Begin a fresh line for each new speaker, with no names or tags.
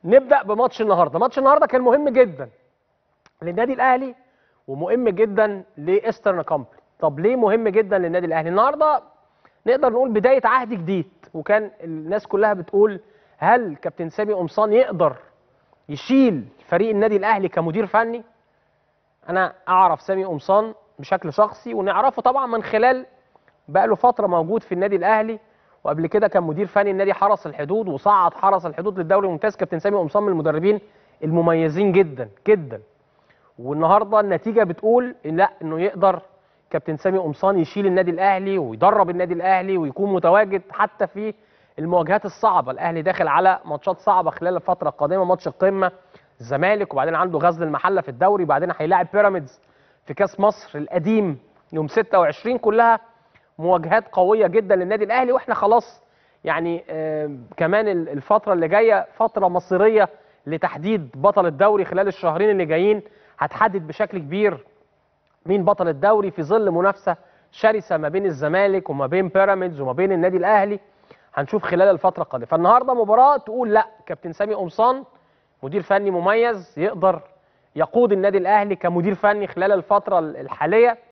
نبدا بماتش النهارده ماتش النهارده كان مهم جدا للنادي الاهلي ومهم جدا لايسترن كومباني طب ليه مهم جدا للنادي الاهلي النهارده نقدر نقول بدايه عهد جديد وكان الناس كلها بتقول هل كابتن سامي قمصان يقدر يشيل فريق النادي الاهلي كمدير فني انا اعرف سامي قمصان بشكل شخصي ونعرفه طبعا من خلال بقى له فتره موجود في النادي الاهلي وقبل كده كان مدير فني النادي حرس الحدود وصعد حرس الحدود للدوري الممتاز كابتن سامي قمصان من المدربين المميزين جدا جدا والنهارده النتيجه بتقول إن لا انه يقدر كابتن سامي قمصان يشيل النادي الاهلي ويدرب النادي الاهلي ويكون متواجد حتى في المواجهات الصعبه الاهلي داخل على ماتشات صعبه خلال الفتره القادمه ماتش القمه الزمالك وبعدين عنده غزل المحله في الدوري وبعدين هيلاعب بيراميدز في كاس مصر القديم يوم 26 كلها مواجهات قويه جدا للنادي الاهلي واحنا خلاص يعني آه كمان الفتره اللي جايه فتره مصيريه لتحديد بطل الدوري خلال الشهرين اللي جايين هتحدد بشكل كبير مين بطل الدوري في ظل منافسه شرسه ما بين الزمالك وما بين بيراميدز وما بين النادي الاهلي هنشوف خلال الفتره القادمه فالنهارده مباراه تقول لا كابتن سامي قمصان مدير فني مميز يقدر يقود النادي الاهلي كمدير فني خلال الفتره الحاليه